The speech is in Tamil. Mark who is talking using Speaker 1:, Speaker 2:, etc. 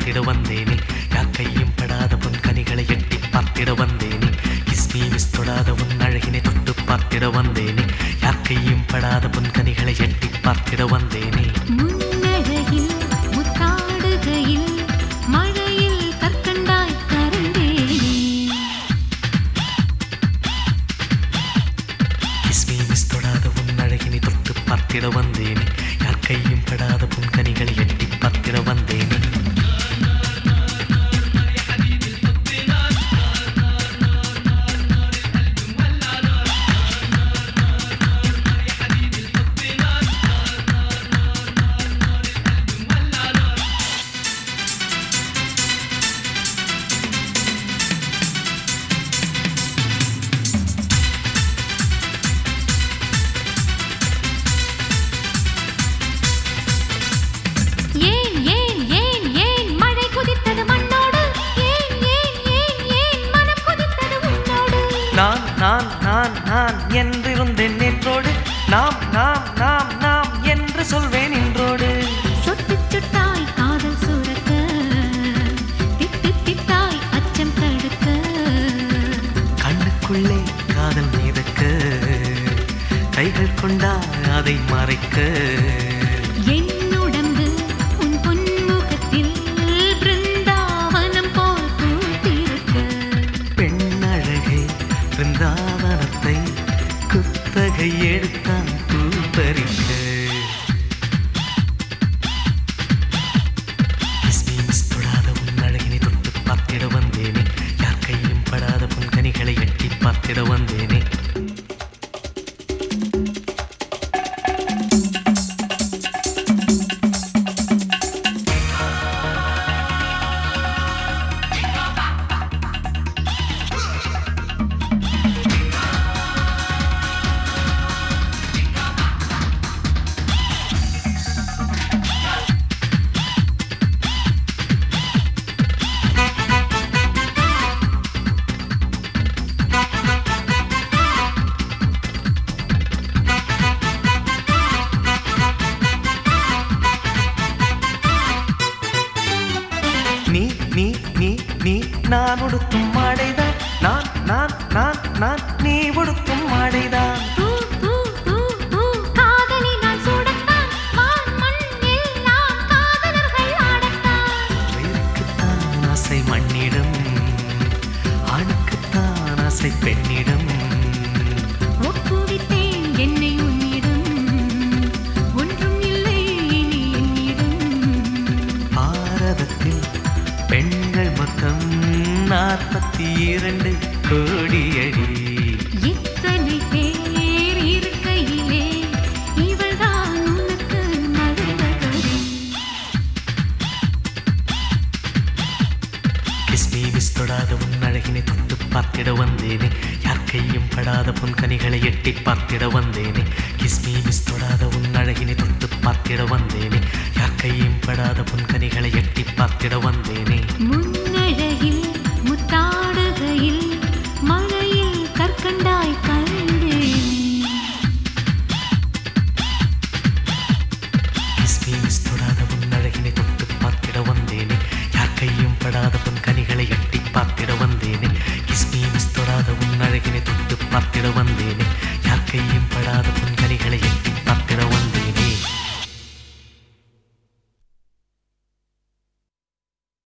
Speaker 1: பார்த்திட வந்தேனே யாக்கையும் படாத பொன் கனிகளை எட்டி பார்த்திட வந்தேனே கிஸ்மி மிஸ் தொடாத உன் அழகினை தொட்டு பார்த்திட வந்தேனே யாக்கையும் படாத பொன் கனிகளை எட்டி பார்த்திட வந்தேனே
Speaker 2: முன்னழகில் முத்தாடுகையில் மழையில் கற்கண்டாய் கரைந்தேனே
Speaker 1: கிஸ்மி மிஸ் தொடாத உன் அழகினை தொட்டு பார்த்திட வந்தேனே யாக்கையும் படாத பொன் கனிகளை எட்டி பார்த்திட வந்தேனே
Speaker 2: ஏன் ஏன் ஏன் ஏன் மழை குதித்தது மண்ணோடு ஏன் ஏன் ஏன் ஏன் மனம் குதித்தது உன்னோடு
Speaker 1: நான் நான் நான் நான் என்றிருந்தேன் நேற்றோடு நாம் நாம் நாம் நாம் என்று சொல்வேன் இன்றோடு
Speaker 2: சொட்டு சொட்டாய் காதல் சுரக்க திட்டு திட்டாய் அச்சம் தடுக்க
Speaker 1: கண்ணுக்குள்ளே காதல் மிதக்க கைகள் கொண்டா அதை மறைக்க
Speaker 2: என்னுடம்பு உன் பொன்முகத்தில் பிருந்தாவனம் போல் பூத்திருக்க
Speaker 1: பெண்ணழகை பிருந்தாவனத்தை குத்தகை எடுத்தான் பூ பறிக்க கிஸ்மிஸ் தொடாத உன் அழகினை தொட்டு பார்த்திட வந்தேனே யார் கையும் படாத பொன் கனிகளை எட்டி பார்த்திட வந்தேனே நீ நீ நீ நீ நான் உடுத்தும் மாடைதான் நான் நான் நான் நான் நீ உடுத்தும் மாடைதான்
Speaker 2: பூ பூ பூ பூ காதலி நான் சூடத்தான் வான் மண் எல்லாம் காதலர்கள் ஆடத்தான்
Speaker 1: உயிருக்குத்தான் ஆசை மண்ணிடம் ஆணுக்குத்தான் ஆசை பெண்ணிடம்
Speaker 2: ஒப்புவித்தேன் என்னை உன்னிடம் ஒன்றும் இல்லை இனி என்னிடம்
Speaker 1: பாரதத்தில் பெண்கள் மொத்தம் நாற்பத்தி இரண்டு கோடியடி
Speaker 2: இத்தனை பேர் இருக்கையிலே இவள்தான் உனக்கு மருமகளே
Speaker 1: கிஸ்மி மிஸ் தொடாத உன் அழகினை தொட்டு பார்த்திட வந்தேனே யார் கையும் படாத பொன் கனிகளை எட்டி பார்த்திட வந்தேனே கிஸ்மி மிஸ் தொடாத உன் அழகினை தொட்டு பார்த்திட வந்தேனே யார் கையும் படாத பொன் கனிகளை எட்டி பார்த்திட வந்தேனே
Speaker 2: முன்னழகில் முத்தாடுகையில் மழையில் கற்கண்டாய் கரைந்தேனே
Speaker 1: கிஸ்மி மிஸ் தொடாத உன் அழகினை தொட்டு பார்த்திட வந்தேனே யார் கையும் படாத பொன் கனிகளை எட்டி பார்த்திட வந்தேனே கிஸ்மி மிஸ் தொடாத உன் அழகினை தொட்டு பார்த்திட வந்தேனே யார் கையும் படாத பொன் கனிகளை எட்டி பார்த்திட வந்தேனே